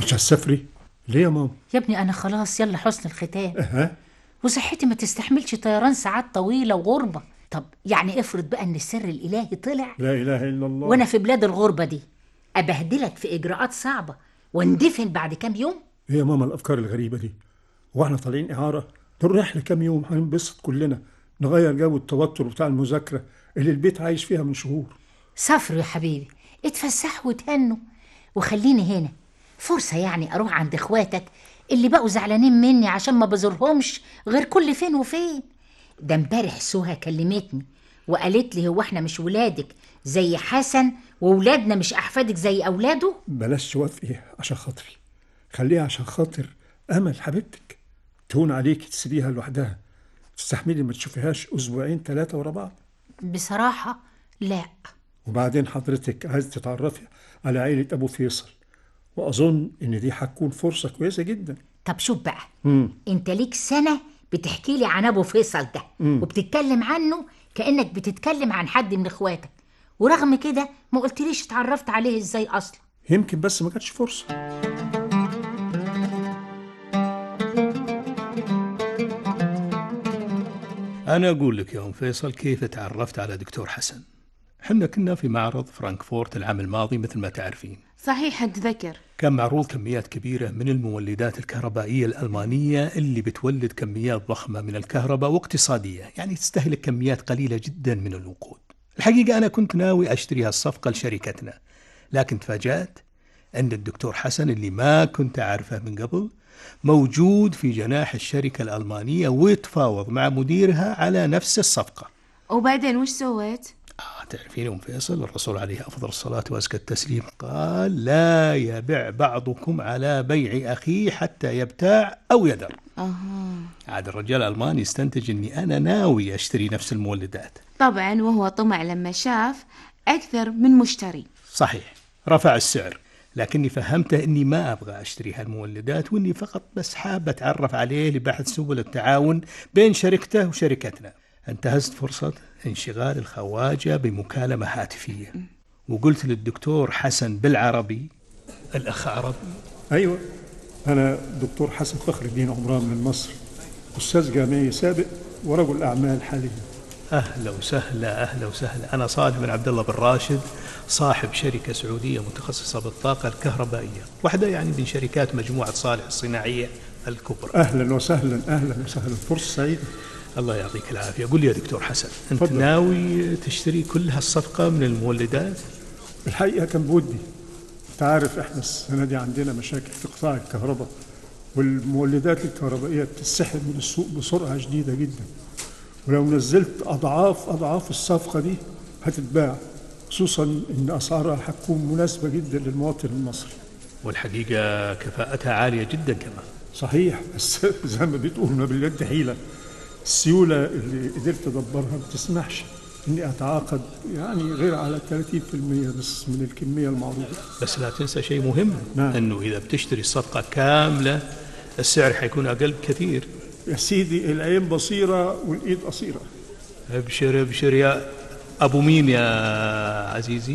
مش هتسافري ليه يا ماما يا ابني انا خلاص يلا حسن الختام ها وصحتي ما تستحملش طيران ساعات طويله وغربه طب يعني افرض بقى ان السر الالهي طلع لا اله الا الله وانا في بلاد الغربه دي ابهدلك في اجراءات صعبه واندفن بعد كام يوم ايه يا ماما الافكار الغريبه دي واحنا طالعين اعاره دول رحله كام يوم هننبسط كلنا نغير جو التوتر بتاع المذاكره اللي البيت عايش فيها من شهور سافروا يا حبيبي اتفسحوا وتهنوا وخليني هنا فرصة يعني أروح عند إخواتك اللي بقوا زعلانين مني عشان ما بزورهمش غير كل فين وفين ده امبارح سهى كلمتني وقالت لي هو احنا مش ولادك زي حسن وولادنا مش أحفادك زي أولاده بلاش توافقي عشان خاطري خليها عشان خاطر امل حبيبتك تهون عليكي تسيبيها لوحدها تستحملي ما تشوفيهاش اسبوعين ثلاثه ورا بعض بصراحة لا وبعدين حضرتك عايز تتعرفي على عيله ابو فيصل واظن ان دي هتكون فرصه كويسه جدا طب شوف بقى مم. انت ليك سنة بتحكي لي عن ابو فيصل ده وبتتكلم عنه كأنك بتتكلم عن حد من اخواتك ورغم كده ما قلتليش اتعرفت عليه ازاي اصلا يمكن بس ما كانتش فرصه أنا أقول لك يا أم فيصل كيف تعرفت على دكتور حسن حنا كنا في معرض فرانكفورت العام الماضي مثل ما تعرفين صحيح أتذكر كان معروض كميات كبيرة من المولدات الكهربائية الألمانية اللي بتولد كميات ضخمة من الكهرباء واقتصادية يعني تستهلك كميات قليلة جدا من الوقود الحقيقة أنا كنت ناوي أشتري هالصفقة لشركتنا لكن تفاجأت أن الدكتور حسن اللي ما كنت أعرفه من قبل موجود في جناح الشركة الألمانية ويتفاوض مع مديرها على نفس الصفقة وبعدين وش سويت؟ آه تعرفين أم فيصل الرسول عليه أفضل الصلاة وأزكى التسليم قال لا يبع بعضكم على بيع أخيه حتى يبتاع أو يذر أها عاد الرجال الألماني يستنتج أني أنا ناوي أشتري نفس المولدات طبعا وهو طمع لما شاف أكثر من مشتري صحيح رفع السعر لكني فهمته اني ما ابغى اشتري هالمولدات واني فقط بس حاب اتعرف عليه لبحث سبل التعاون بين شركته وشركتنا. انتهزت فرصه انشغال الخواجه بمكالمه هاتفيه وقلت للدكتور حسن بالعربي الاخ عربي ايوه انا دكتور حسن فخر الدين عمران من مصر استاذ جامعي سابق ورجل اعمال حاليا اهلا وسهلا اهلا وسهلا انا صالح بن عبد الله بن راشد صاحب شركه سعوديه متخصصه بالطاقه الكهربائيه واحده يعني من شركات مجموعه صالح الصناعيه الكبرى اهلا وسهلا اهلا وسهلا فرصه سعيده الله يعطيك العافيه قل لي يا دكتور حسن انت تفضل. ناوي تشتري كل هالصفقه من المولدات الحقيقه كان بودي انت عارف احنا السنه دي عندنا مشاكل في قطاع الكهرباء والمولدات الكهربائيه بتتسحب من السوق بسرعه شديده جدا ولو نزلت اضعاف اضعاف الصفقه دي هتتباع خصوصا ان اسعارها هتكون مناسبه جدا للمواطن المصري والحقيقه كفاءتها عاليه جدا كمان صحيح بس زي ما بتقول ما باليد حيله السيوله اللي قدرت ادبرها ما بتسمحش اني اتعاقد يعني غير على 30% بس من الكميه المعروضه بس لا تنسى شيء مهم نعم. انه اذا بتشتري الصفقه كامله السعر حيكون اقل بكثير يا سيدي العين بصيره والايد قصيره ابشر ابشر يا ابو مين يا عزيزي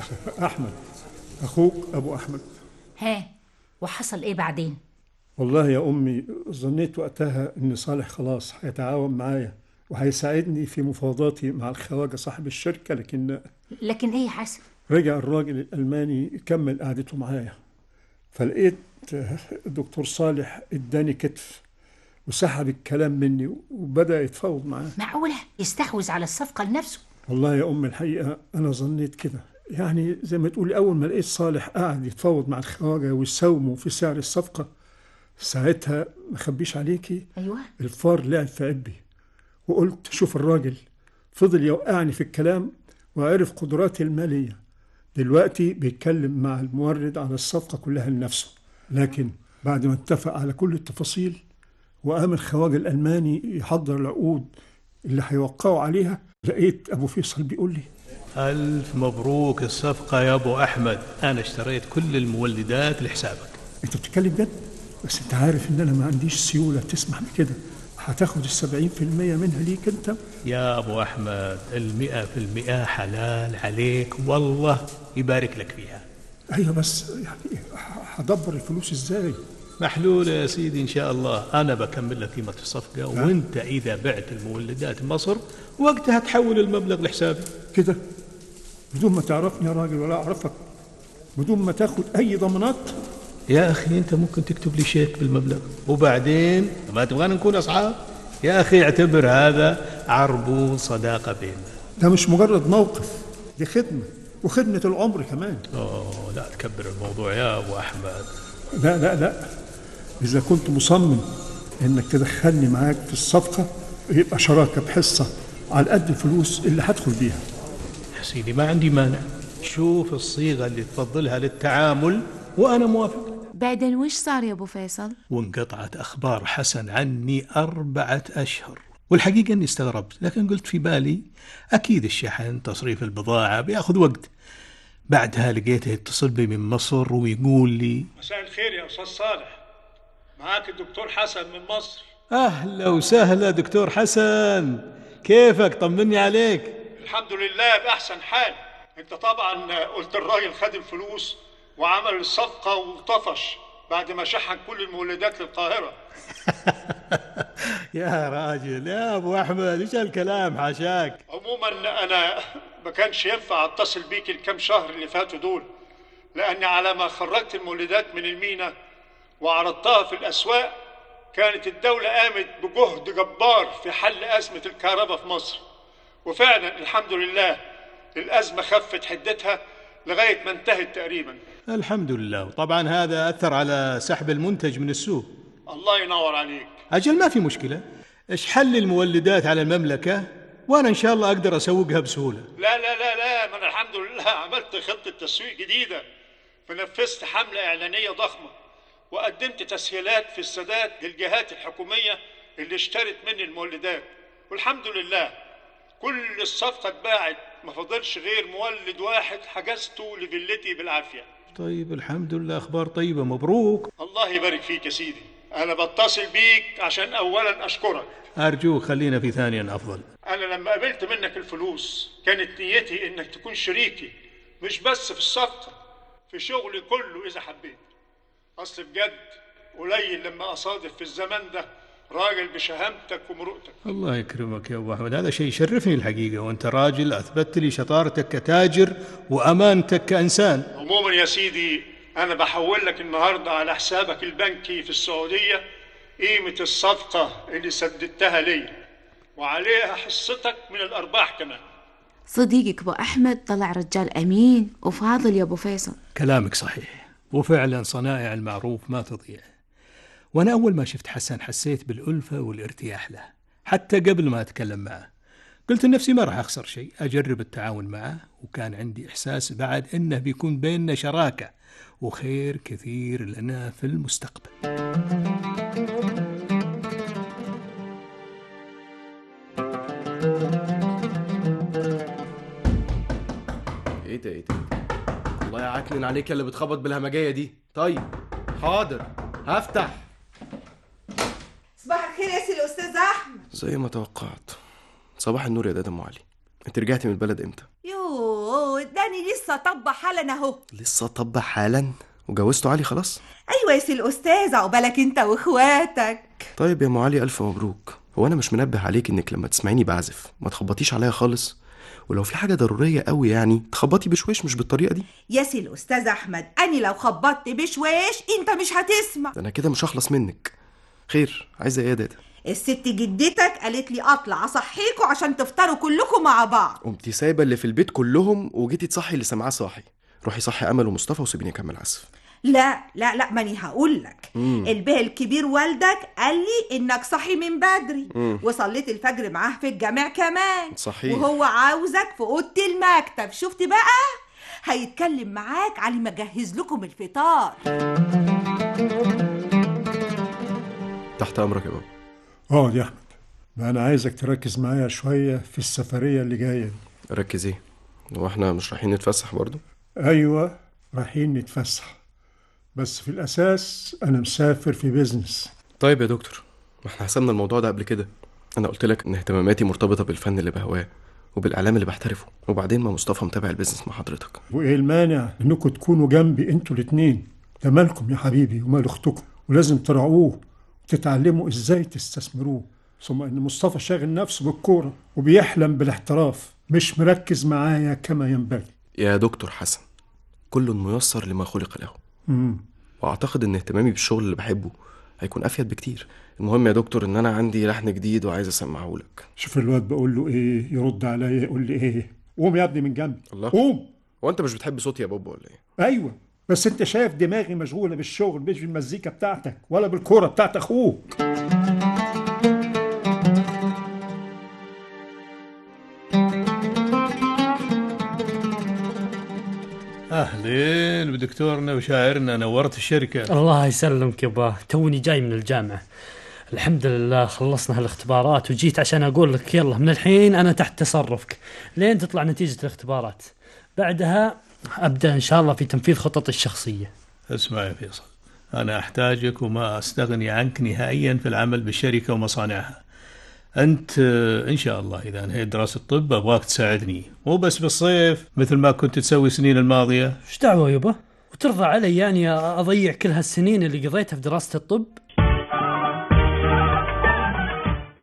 احمد اخوك ابو احمد ها وحصل ايه بعدين والله يا امي ظنيت وقتها ان صالح خلاص هيتعاون معايا وهيساعدني في مفاوضاتي مع الخواجه صاحب الشركه لكن لكن ايه يا حسن رجع الراجل الألماني يكمل قعدته معايا فلقيت الدكتور صالح اداني كتف وسحب الكلام مني وبدأ يتفاوض معاه معقولة يستحوذ على الصفقة لنفسه والله يا أم الحقيقة أنا ظنيت كده يعني زي ما تقولي أول ما لقيت صالح قاعد يتفاوض مع الخواجة ويساوموا في سعر الصفقة ساعتها ما اخبيش عليكي ايوه الفار لعب في قلبي وقلت شوف الراجل فضل يوقعني في الكلام وعرف قدراتي المالية دلوقتي بيتكلم مع المورد على الصفقة كلها لنفسه لكن بعد ما اتفق على كل التفاصيل وقام الخواجة الألماني يحضر العقود اللي هيوقعوا عليها لقيت أبو فيصل بيقول لي الف مبروك الصفقه يا ابو احمد انا اشتريت كل المولدات لحسابك أنت بتتكلم جد بس أنت عارف إن أنا ما عنديش سيولة تسمح بكده هتاخد السبعين في المية منها ليك أنت يا ابو احمد المئة في المئة حلال عليك والله يبارك لك فيها ايوه بس يعني هدبر الفلوس ازاي محلولة يا سيدي إن شاء الله أنا بكمل لك قيمة الصفقة وأنت إذا بعت المولدات مصر وقتها تحول المبلغ لحسابي كده بدون ما تعرفني يا راجل ولا اعرفك بدون ما تاخد اي ضمانات يا أخي أنت ممكن تكتب لي شيك بالمبلغ وبعدين ما تبغانا نكون أصحاب يا أخي اعتبر هذا عربون صداقة بيننا ده مش مجرد موقف دي خدمه وخدمه العمر كمان أوه لا تكبر الموضوع يا أبو أحمد لا لا لا إذا كنت مصمم إنك تدخلني معاك في الصفقة يبقى شراكة بحصة على قد الفلوس اللي هدخل بيها يا سيدي ما عندي مانع شوف الصيغة اللي تفضلها للتعامل وأنا موافق بعدين وش صار يا أبو فيصل؟ وانقطعت أخبار حسن عني أربعة أشهر والحقيقة أني استغربت لكن قلت في بالي أكيد الشحن تصريف البضاعة بياخذ وقت بعدها لقيته يتصل بي من مصر ويقول لي مساء الخير يا أستاذ صالح معاك الدكتور حسن من مصر أهلا وسهلا دكتور حسن كيفك طمني عليك الحمد لله بأحسن حال أنت طبعا قلت الراجل خد الفلوس وعمل الصفقة وطفش بعد ما شحن كل المولدات للقاهرة يا راجل يا أبو أحمد إيش الكلام حاشاك عموما أنا ما كانش ينفع أتصل بيك الكام شهر اللي فاتوا دول لأني على ما خرجت المولدات من المينا وعرضتها في الأسواق كانت الدولة قامت بجهد جبار في حل أزمة الكهرباء في مصر وفعلا الحمد لله الأزمة خفت حدتها لغاية ما انتهت تقريبا الحمد لله وطبعا هذا أثر على سحب المنتج من السوق الله ينور عليك أجل ما في مشكلة إيش حل المولدات على المملكة وأنا إن شاء الله أقدر أسوقها بسهولة لا لا لا لا ما أنا الحمد لله عملت خطة تسويق جديدة ونفذت حملة إعلانية ضخمة وقدمت تسهيلات في السداد للجهات الحكومية اللي اشترت مني المولدات والحمد لله كل الصفقة اتباعت ما فضلش غير مولد واحد حجزته لفيلتي بالعافية طيب الحمد لله أخبار طيبة مبروك الله يبارك فيك يا سيدي أنا بتصل بيك عشان أولا أشكرك أرجوك خلينا في ثانيا أفضل أنا لما قابلت منك الفلوس كانت نيتي إنك تكون شريكي مش بس في الصفقة في شغلي كله إذا حبيت أصل بجد قليل لما أصادف في الزمن ده راجل بشهامتك ومرؤتك الله يكرمك يا أبو أحمد هذا شيء يشرفني الحقيقة وأنت راجل أثبتت لي شطارتك كتاجر وأمانتك كإنسان عموما يا سيدي أنا بحول لك النهاردة على حسابك البنكي في السعودية قيمة الصفقة اللي سددتها لي وعليها حصتك من الأرباح كمان صديقك أبو أحمد طلع رجال أمين وفاضل يا أبو فيصل كلامك صحيح وفعلا صنائع المعروف ما تضيع وأنا أول ما شفت حسن حسيت بالألفة والارتياح له حتى قبل ما أتكلم معه قلت لنفسي ما راح أخسر شيء أجرب التعاون معه وكان عندي إحساس بعد إنه بيكون بيننا شراكة وخير كثير لنا في المستقبل ايه ده ايه ده الله يعكنن عليك يا اللي بتخبط بالهمجيه دي طيب حاضر هفتح صباح الخير يا سي الاستاذ احمد زي ما توقعت صباح النور يا دادا ام علي انت رجعتي من البلد امتى يوه اداني لسه طبة حالا اهو لسه طب حالا وجوزتوا علي خلاص ايوه يا سي الاستاذ عقبالك انت واخواتك طيب يا ام علي الف مبروك هو انا مش منبه عليك انك لما تسمعيني بعزف ما تخبطيش عليا خالص ولو في حاجه ضروريه قوي يعني تخبطي بشويش مش بالطريقه دي يا سي الاستاذ احمد اني لو خبطت بشويش انت مش هتسمع ده انا كده مش هخلص منك خير عايزه ايه يا دادا الست جدتك قالت لي اطلع اصحيكوا عشان تفطروا كلكم مع بعض قمتي سايبه اللي في البيت كلهم وجيتي تصحي اللي سامعاه صاحي روحي صحي امل ومصطفى وسيبيني اكمل عزف لا لا لا ماني هقول لك مم. البيه الكبير والدك قال لي انك صحي من بدري وصليت الفجر معاه في الجامع كمان صحيح. وهو عاوزك في اوضه المكتب شفت بقى هيتكلم معاك علي ما جهز لكم الفطار تحت امرك يا بابا اقعد يا احمد ما انا عايزك تركز معايا شويه في السفريه اللي جايه دي ركز ايه هو احنا مش رايحين نتفسح برضو ايوه رايحين نتفسح بس في الاساس انا مسافر في بيزنس طيب يا دكتور ما احنا حسبنا الموضوع ده قبل كده انا قلت لك ان اهتماماتي مرتبطه بالفن اللي بهواه وبالاعلام اللي بحترفه وبعدين ما مصطفى متابع البيزنس مع حضرتك وايه المانع انكم تكونوا جنبي انتوا الاتنين ده مالكم يا حبيبي ومال اختكم ولازم تراعوه وتتعلموا ازاي تستثمروه ثم ان مصطفى شاغل نفسه بالكوره وبيحلم بالاحتراف مش مركز معايا كما ينبغي يا دكتور حسن كل ميسر لما خلق له مم. واعتقد ان اهتمامي بالشغل اللي بحبه هيكون افيد بكتير المهم يا دكتور ان انا عندي لحن جديد وعايز اسمعه لك شوف الواد بقول له ايه يرد عليا يقول لي ايه قوم يا ابني من جنبي الله. قوم هو انت مش بتحب صوتي يا بابا ولا ايه ايوه بس انت شايف دماغي مشغوله بالشغل مش بالمزيكا بتاعتك ولا بالكوره بتاعت اخوك اهلين بدكتورنا وشاعرنا نورت الشركه الله يسلمك يابا توني جاي من الجامعة الحمد لله خلصنا هالاختبارات وجيت عشان أقول لك يلا من الحين أنا تحت تصرفك لين تطلع نتيجة الاختبارات بعدها أبدأ إن شاء الله في تنفيذ خططي الشخصية اسمع يا فيصل انا احتاجك وما استغني عنك نهائيا في العمل بالشركه ومصانعها انت آه، ان شاء الله اذا انهيت دراسه الطب ابغاك تساعدني مو بس بالصيف مثل ما كنت تسوي السنين الماضيه إيش دعوة يابا وترضى علي يعني أضيع كل هالسنين اللي قضيتها في دراسة الطب